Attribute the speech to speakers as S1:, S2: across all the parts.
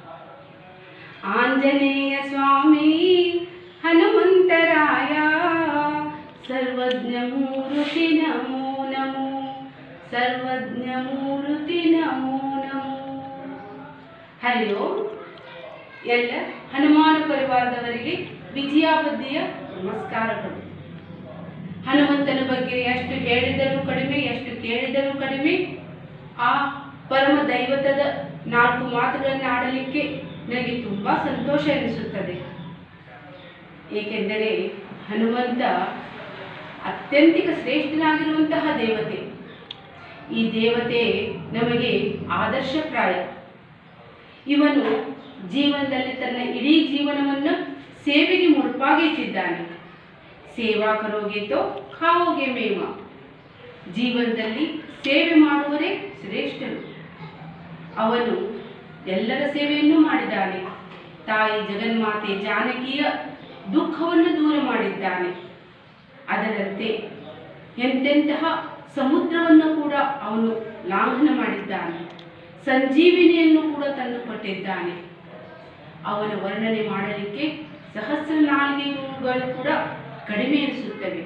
S1: ಆಂಜನೇಯ ಸ್ವಾಮಿ ಹನುಮಂತರಾಯ ಸರ್ವಜ್ಞ ಮೂರುತಿ ನಮೋ ನಮೋ ಸರ್ವಜ್ಞ ಮೂರುತಿ ನಮೋ ನಮೋ ಹರಿ ಓಂ ಎಲ್ಲ ಹನುಮಾನ ಪರಿವಾರದವರಿಗೆ ವಿಜಯಾಬದ್ಧಿಯ ನಮಸ್ಕಾರಗಳು ಹನುಮಂತನ ಬಗ್ಗೆ ಎಷ್ಟು ಹೇಳಿದರೂ ಕಡಿಮೆ ಎಷ್ಟು ಕೇಳಿದರೂ ಕಡಿಮೆ ಆ ಪರಮ ದೈವತದ ನಾಲ್ಕು ಮಾತುಗಳನ್ನು ಆಡಲಿಕ್ಕೆ ನನಗೆ ತುಂಬ ಸಂತೋಷ ಎನಿಸುತ್ತದೆ ಏಕೆಂದರೆ ಹನುಮಂತ ಅತ್ಯಂತಿಕ ಶ್ರೇಷ್ಠನಾಗಿರುವಂತಹ ದೇವತೆ ಈ ದೇವತೆ ನಮಗೆ ಆದರ್ಶಪ್ರಾಯ ಇವನು ಜೀವನದಲ್ಲಿ ತನ್ನ ಇಡೀ ಜೀವನವನ್ನು ಸೇವೆಗೆ ಮುಡುಪಾಗಿಟ್ಟಿದ್ದಾನೆ ಸೇವಾ ಕರೋಗೆ ತೋ ಖಾವೋಗೆ ಮೇವ ಜೀವನದಲ್ಲಿ ಸೇವೆ ಮಾಡುವರೇ ಶ್ರೇಷ್ಠರು ಅವನು ಎಲ್ಲರ ಸೇವೆಯನ್ನು ಮಾಡಿದ್ದಾನೆ ತಾಯಿ ಜಗನ್ಮಾತೆ ಜಾನಕಿಯ ದುಃಖವನ್ನು ದೂರ ಮಾಡಿದ್ದಾನೆ ಅದರಂತೆ ಎಂತೆಂತಹ ಸಮುದ್ರವನ್ನು ಕೂಡ ಅವನು ಲಾಂಘನ ಮಾಡಿದ್ದಾನೆ ಸಂಜೀವಿನಿಯನ್ನು ಕೂಡ ತಂದು ಕೊಟ್ಟಿದ್ದಾನೆ ಅವನ ವರ್ಣನೆ ಮಾಡಲಿಕ್ಕೆ ಸಹಸ್ರ ನಾಲ್ಗೆಗಳು ಕೂಡ ಕಡಿಮೆ ಎನಿಸುತ್ತವೆ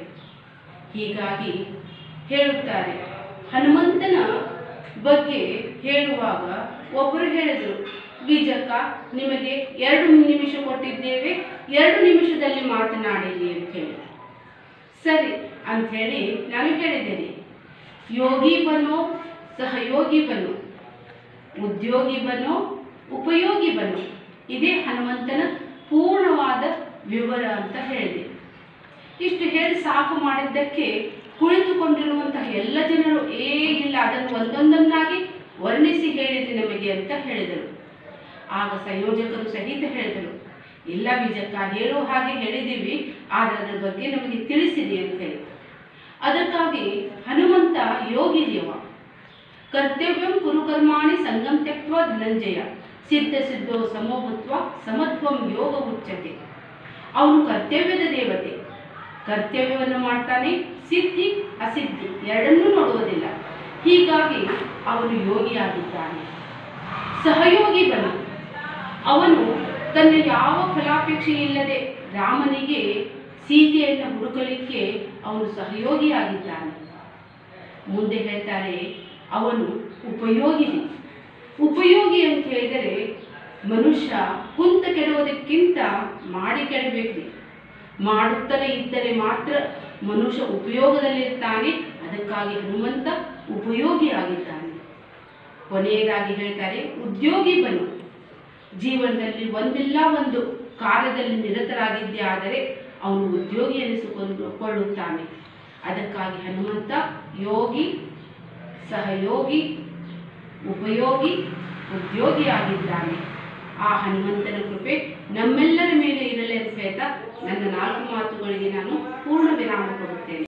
S1: ಹೀಗಾಗಿ ಹೇಳುತ್ತಾರೆ ಹನುಮಂತನ ಬಗ್ಗೆ ಹೇಳುವಾಗ ಒಬ್ಬರು ಹೇಳಿದರು ಬೀಜಕ್ಕ ನಿಮಗೆ ಎರಡು ನಿಮಿಷ ಕೊಟ್ಟಿದ್ದೇವೆ ಎರಡು ನಿಮಿಷದಲ್ಲಿ ಮಾತನಾಡಿರಿ ಅಂತ ಹೇಳಿ ಸರಿ ಅಂಥೇಳಿ ನಾನು ಹೇಳಿದ್ದೇನೆ ಯೋಗಿ ಬನೋ ಸಹಯೋಗಿ ಬನು ಉದ್ಯೋಗಿ ಬನೋ ಉಪಯೋಗಿ ಬನು ಇದೇ ಹನುಮಂತನ ಪೂರ್ಣವಾದ ವಿವರ ಅಂತ ಹೇಳಿದೆ ಇಷ್ಟು ಹೇಳಿ ಸಾಕು ಮಾಡಿದ್ದಕ್ಕೆ ಕುಳಿತುಕೊಂಡಿರುವಂತಹ ಎಲ್ಲ ಜನರು ಏ ಇಲ್ಲ ಅದನ್ನು ಒಂದೊಂದನ್ನಾಗಿ ವರ್ಣಿಸಿ ಹೇಳಿದೆ ನಮಗೆ ಅಂತ ಹೇಳಿದರು ಆಗ ಸಂಯೋಜಕರು ಸಹಿತ ಹೇಳಿದರು ಇಲ್ಲ ಬೀಜಕ್ಕ ಹೇಳೋ ಹಾಗೆ ಹೇಳಿದ್ದೀವಿ ಆದರೆ ಅದರ ಬಗ್ಗೆ ನಮಗೆ ತಿಳಿಸಿದೆ ಅಂತ ಹೇಳಿ ಅದಕ್ಕಾಗಿ ಹನುಮಂತ ಯೋಗಿರಿಯವ ಕರ್ತವ್ಯಂ ಕುರುಕರ್ಮಾಣಿ ಸಂಗಂ ತ್ಯಕ್ವ ಧನಂಜಯ ಸಿದ್ಧ ಸಿದ್ಧೋ ಸಮೋಭತ್ವ ಸಮತ್ವಂ ಯೋಗ ಉಚ್ಚತೆ ಅವನು ಕರ್ತವ್ಯದ ದೇವತೆ ಕರ್ತವ್ಯವನ್ನು ಮಾಡ್ತಾನೆ ಸಿದ್ಧಿ ಅಸಿದ್ಧಿ ಎರಡನ್ನೂ ನೋಡುವುದಿಲ್ಲ ಹೀಗಾಗಿ ಅವನು ಯೋಗಿಯಾಗಿದ್ದಾನೆ ಸಹಯೋಗಿ ಬನ ಅವನು ತನ್ನ ಯಾವ ಫಲಾಪೇಕ್ಷೆ ಇಲ್ಲದೆ ರಾಮನಿಗೆ ಸೀತೆಯನ್ನು ಹುಡುಕಲಿಕ್ಕೆ ಅವನು ಸಹಯೋಗಿಯಾಗಿದ್ದಾನೆ ಮುಂದೆ ಹೇಳ್ತಾರೆ ಅವನು ಉಪಯೋಗಿನಿ ಉಪಯೋಗಿ ಅಂತ ಹೇಳಿದರೆ ಮನುಷ್ಯ ಕುಂತ ಕೆಡುವುದಕ್ಕಿಂತ ಮಾಡಿ ಕೆಡಬೇಕು ಮಾಡುತ್ತಲೇ ಇದ್ದರೆ ಮಾತ್ರ ಮನುಷ್ಯ ಉಪಯೋಗದಲ್ಲಿರ್ತಾನೆ ಅದಕ್ಕಾಗಿ ಹನುಮಂತ ಉಪಯೋಗಿಯಾಗಿದ್ದಾನೆ ಕೊನೆಯದಾಗಿ ಹೇಳ್ತಾರೆ ಉದ್ಯೋಗಿ ಬನು ಜೀವನದಲ್ಲಿ ಒಂದಿಲ್ಲ ಒಂದು ಕಾರ್ಯದಲ್ಲಿ ನಿರತರಾಗಿದ್ದೇ ಆದರೆ ಅವನು ಉದ್ಯೋಗಿ ಎನಿಸಿಕೊಂಡು ಕೊಳ್ಳುತ್ತಾನೆ ಅದಕ್ಕಾಗಿ ಹನುಮಂತ ಯೋಗಿ ಸಹಯೋಗಿ ಉಪಯೋಗಿ ಉದ್ಯೋಗಿಯಾಗಿದ್ದಾನೆ ಆ ಹನುಮಂತನ ಕೃಪೆ ನಮ್ಮೆಲ್ಲರ ಮೇಲೆ ಇರಲಿ ಅಂತ ಹೇಳ್ತಾ ನನ್ನ ನಾಲ್ಕು ಮಾತುಗಳಿಗೆ ನಾನು ಪೂರ್ಣ ವಿರಾಮ ಕೊಡುತ್ತೇನೆ